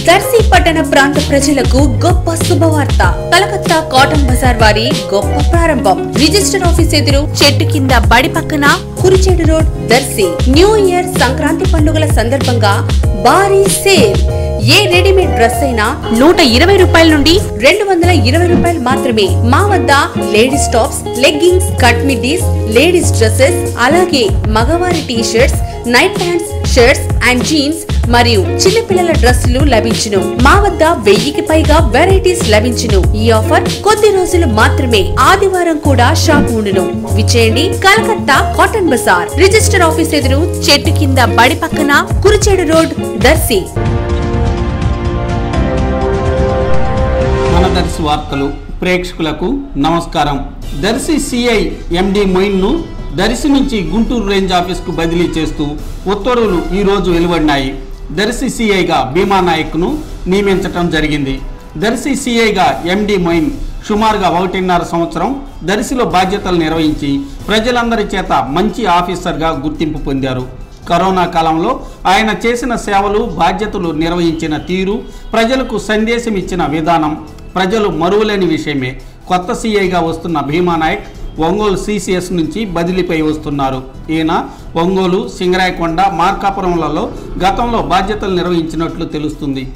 దర్శి పట్టణ ప్రాంత ప్రజలకు గొప్ప శుభవార్త కలకత్తా కాటన్ బజార్ వారి గొప్ప ప్రారంభం రిజిస్టర్ ఆఫీస్ ఎదురు చెట్టు కింద బడి పక్కన Kurichedu road Darsi new year Sankranti పండుగల సందర్భంగా భారీ సేల్ ఏ రెడీమేడ్ డ్రెస్ అయినా నూట ఇరవై రూపాయల నుండి రెండు వందల ఇరవై రూపాయలు మాత్రమే మా వద్ద ladies tops leggings cut middies ladies dresses అలాగే మగవారి T shirts night pants shirts and jeans మరియు చిన్నపిల్లల డ్రెస్సులు లభించును మా వద్ద వెయ్యికి పైగా వెరైటీస్ లభించును ఈ ఆఫర్ కొద్ది రోజులు మాత్రమే ఆదివారం కూడా షాప్ ఉండును విచేయండి Calcutta cotton Bazar register office ఎదురు చెట్టు కింద బడి పక్కన కురిచేడు రోడ్ దర్శి మన దర్శి వార్తలు ప్రేక్షకులకు నమస్కారం దర్శి సిఐ ఎండి మొయిన్ను దర్శి నుంచి గుంటూరు రేంజ్ ఆఫీస్కు బదిలీ చేస్తూ ఉత్తర్వులు ఈరోజు వెలువడినాయి దర్శి సిఐగా భీమా నాయక్ను నియమించటం జరిగింది దర్శి సిఐగా ఎండి మొయిన్ సుమారుగా ఒకటిన్నర సంవత్సరం దర్శిలో బాధ్యతలు నిర్వహించి ప్రజలందరి చేత మంచి ఆఫీసర్గా గుర్తింపు పొందారు కరోనా కాలంలో ఆయన చేసిన సేవలు బాధ్యతలు నిర్వహించిన తీరు ప్రజలకు సందేశం ఇచ్చిన విధానం ప్రజలు మరువలేని విషయమే కొత్త సీఐగా వస్తున్న భీమా నాయక్ ఒంగోలు సిసిఎస్ నుంచి బదిలీపై వస్తున్నారు ఈయన ఒంగోలు సింగరాయకొండ మార్కాపురంలలో గతంలో బాధ్యతలు నిర్వహించినట్లు తెలుస్తుంది